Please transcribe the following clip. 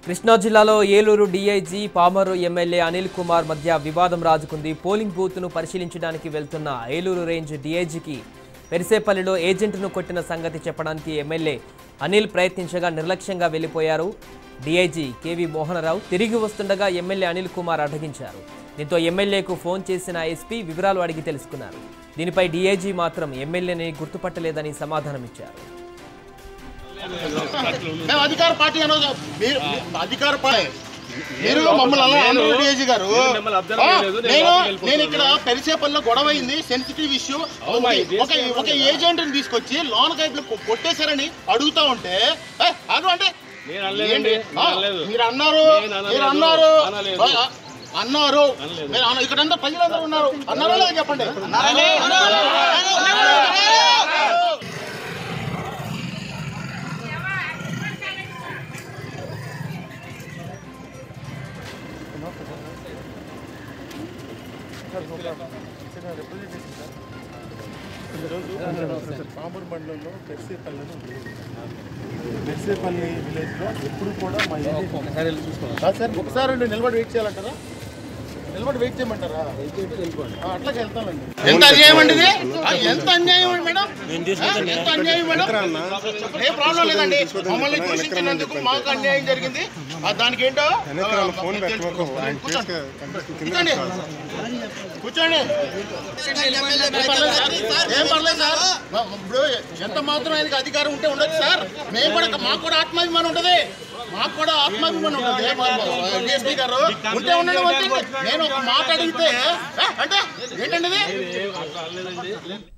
కృష్ణా జిల్లాలో Eluru DIG Pamarru MLA Anil Kumar మధ్య వివాదం రాజుకుంది పోలింగ్ బూత్ను పరిశీలించడానికి వెళ్తున్న ఏలూరు రేంజ్ డీఐజీకి పెరిసేపల్లిలో ఏజెంట్ను కొట్టిన సంగతి చెప్పడానికి ఎమ్మెల్యే అనిల్ ప్రయత్నించగా నిర్లక్ష్యంగా వెళ్లిపోయారు డీఐజీ కేవీ మోహనరావు తిరిగి వస్తుండగా ఎమ్మెల్యే అనిల్ కుమార్ అడ్డగించారు దీంతో ఎమ్మెల్యేకు ఫోన్ చేసిన ఎస్పీ వివరాలు అడిగి తెలుసుకున్నారు దీనిపై డీఐజీ మాత్రం ఎమ్మెల్యేని గుర్తుపట్టలేదని సమాధానమిచ్చారు మేము అధికార పార్టీ అనొచ్చు మీరు మీరు అధికార పార్టీ మీరు మమ్మల్ని అలా అన్నారు డీజీ గారు ఆ, నేను నేను ఇక్కడ పెరిసేపల్లిలో గొడవ అయింది సెన్సిటివ్ ఇష్యూ ఒక ఒక ఏజెంట్ ని తీసుకొచ్చి లోన్ కైపులు కొట్టేశారని అడుగుతా ఉంటే ఏ, అను అంటే నేను అనలేదండి, ఏంటి? నేను ఆ, అనలేదు. మీరు అన్నారు నేను అనలేదు, మీరు అన్నారు అనలేదు. ఆ, అన్నారు మీరు అన్న- ఇక్కడంతా ప్రజలందరూ ఉన్నారు అన్నారా లేదా చెప్పండి పామూరు మండలంలో పెర్సేపల్లి అని ఉంది పెర్సేపల్లి విలేజ్లో ఎప్పుడు కూడా మా ఏరియా కాదు సార్ ఒకసారి అండి నిలబడి వెయిట్ చేయాలంటారా నిలబడి వెయిట్ చేయమంటారా ఆ, అట్లాగే వెళ్తానండి ఎంత అన్యాయం అండి ఇది ఆ, ఎంత అన్యాయం అండి మేడం ఆ, ఎంత అన్యాయం మేడం ఏ ప్రాబ్లం లేదండి మమ్మల్ని దూషించినందుకు మాకు అన్యాయం జరిగింది ఆ, దానికి ఏంటో ఆ, ఫోన్ పెట్టమాకు ఆయన కూర్చోండి. చేస్తే కూర్చోండి కూర్చోండి ఏం పర్లేదు సార్. ఏం పర్లేదు సార్ మా- ఇప్పుడు ఎంత మాత్రం ఆయనకి అధికారం ఉంటే ఉండదు సార్ మేము కూడా మాకు కూడా ఆత్మాభిమానం ఉంటది మాకు కూడా ఆత్మాభిమానం ఉంటుంది డిఎస్పీ గారు ఉంటే ఉండండి ఉంటే నేను ఒక మాట అడిగితే ఆ, అంటే ఏంటండి ఇది